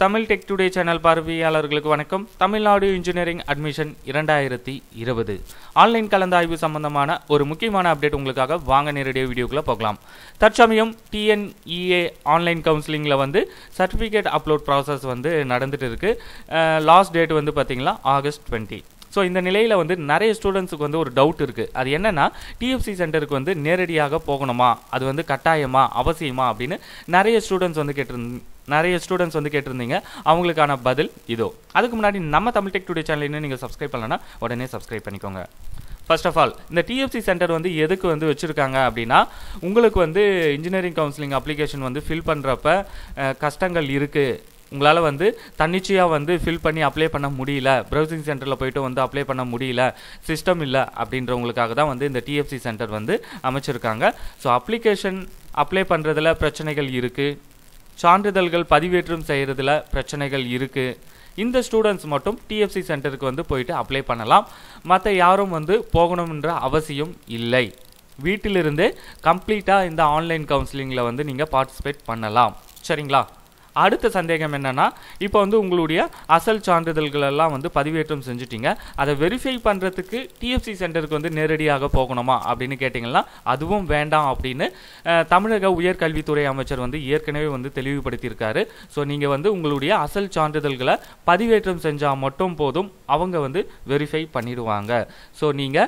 Tamil tech today channel பார்வையாளர்களுக்கு வணக்கம் Tamil Nadu engineering admission இரண்டாயிரத்தி இருபது ஆன்லைன் கலந்தாய்வு சம்பந்தமான ஒரு முக்கியமான அப்டேட் உங்களுக்காக வாங்க நேரடியாக வீடியோக்குள்ளே போகலாம் தற்சமயம் டிஎன்இஏ ஆன்லைன் கவுன்சிலிங்கில் வந்து சர்டிஃபிகேட் அப்லோட் ப்ராசஸ் வந்து நடந்துட்டு இருக்கு லாஸ்ட் டேட் வந்து பார்த்தீங்கன்னா ஆகஸ்ட் டுவெண்ட்டி ஸோ இந்த நிலையில் வந்து நிறைய ஸ்டூடெண்ட்ஸுக்கு வந்து ஒரு டவுட் இருக்குது அது என்னென்னா டிஎஃப்சி சென்டருக்கு வந்து நேரடியாக போகணுமா அது வந்து கட்டாயமா அவசியமா அப்படின்னு நிறைய ஸ்டூடெண்ட்ஸ் வந்து கேட்டிருந்த நிறைய ஸ்டூடெண்ட்ஸ் வந்து கேட்டிருந்தீங்க அவங்களுக்கான பதில் இதோ அதுக்கு முன்னாடி நம்ம தமிழ் டெக் டுடே சேனல் இன்னும் நீங்கள் சப்ஸ்கிரைப் பண்ணலன்னா உடனே சப்ஸ்கிரைப் பண்ணிக்கோங்க ஃபர்ஸ்ட் ஆஃப் ஆல் இந்த டிஎஃப்சி சென்டர் வந்து எதுக்கு வந்து வச்சுருக்காங்க அப்படின்னா உங்களுக்கு வந்து இன்ஜினியரிங் கவுன்சிலிங் அப்ளிகேஷன் வந்து ஃபில் பண்ணுறப்ப கஷ்டங்கள் இருக்குது உங்களால் வந்து தன்னிச்சையாக வந்து ஃபில் பண்ணி அப்ளை பண்ண முடியல ப்ரௌசிங் சென்டரில் போயிட்டு வந்து அப்ளை பண்ண முடியல சிஸ்டம் இல்லை அப்படின்றவங்களுக்காக தான் வந்து இந்த டிஎஃப்சி சென்டர் வந்து அமைச்சிருக்காங்க ஸோ அப்ளிகேஷன் அப்ளை பண்ணுறதுல பிரச்சனைகள் இருக்குது சான்றிதழ்கள் பதிவேற்றம் செய்கிறதுல பிரச்சனைகள் இருக்குது இந்த ஸ்டூடெண்ட்ஸ் மட்டும் டிஎஃப்சி சென்டருக்கு வந்து போயிட்டு அப்ளை பண்ணலாம் மற்ற யாரும் வந்து போகணுன்ற அவசியம் இல்லை வீட்டிலிருந்தே கம்ப்ளீட்டாக இந்த ஆன்லைன் கவுன்சிலிங்கில் வந்து நீங்கள் பார்ட்டிசிபேட் பண்ணலாம் சரிங்களா அடுத்த சந்தேகம் என்னன்னா இப்போ வந்து உங்களுடைய அசல் சான்றிதழ்கள் எல்லாம் வந்து பதிவேற்றம் செஞ்சுட்டீங்க அதை வெரிஃபை பண்ணுறதுக்கு டிஎஃப்சி சென்டருக்கு வந்து நேரடியாக போகணுமா அப்படின்னு கேட்டிங்கன்னா அதுவும் வேண்டாம் அப்படின்னு அஹ், தமிழக உயர்கல்வித்துறை அமைச்சர் வந்து ஏற்கனவே வந்து தெளிவுபடுத்தியிருக்காரு ஸோ நீங்கள் வந்து உங்களுடைய அசல் சான்றிதழ்களை பதிவேற்றம் செஞ்சால் மட்டும் போதும் அவங்க வந்து வெரிஃபை பண்ணிடுவாங்க ஸோ நீங்கள்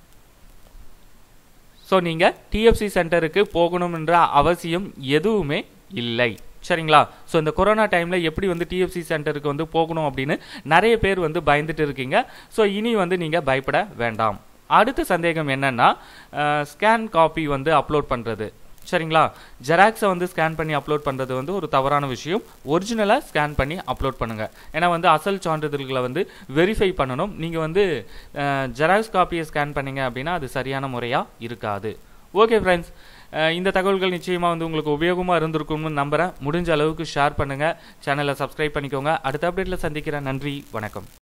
ஸோ நீங்கள் டிஎஃப்சி சென்டருக்கு போகணுன்ற அவசியம் எதுவுமே இல்லை சரிங்களா ஸோ இந்த கொரோனா டைமில் எப்படி வந்து டிஎஃப்சி சென்டருக்கு வந்து போகணும் அப்படின்னு நிறைய பேர் வந்து பயந்துட்டு இருக்கீங்க ஸோ இனி வந்து நீங்கள் பயப்பட வேண்டாம் அடுத்த சந்தேகம் என்னன்னா ஸ்கேன் காப்பி வந்து அப்லோட் பண்ணுறது சரிங்களா ஜெராக்ஸை வந்து ஸ்கேன் பண்ணி அப்லோட் பண்ணுறது வந்து ஒரு தவறான விஷயம் ஒரிஜினலாக ஸ்கேன் பண்ணி அப்லோட் பண்ணுங்கள் ஏன்னா வந்து அசல் சான்றிதழ்களை வந்து வெரிஃபை பண்ணணும் நீங்கள் வந்து ஜெராக்ஸ் காப்பியை ஸ்கேன் பண்ணீங்க அப்படின்னா அது சரியான முறையாக இருக்காது ஓகே ஃப்ரெண்ட்ஸ் இந்த தகவல்கள் நிச்சயமாக வந்து உங்களுக்கு உபயோகமாக இருந்திருக்கும்னு நம்புகிறேன் முடிஞ்ச அளவுக்கு ஷேர் பண்ணுங்கள் சேனலை சப்ஸ்கிரைப் பண்ணிக்கோங்க அடுத்த அப்டேட்டில் சந்திக்கிறேன் நன்றி வணக்கம்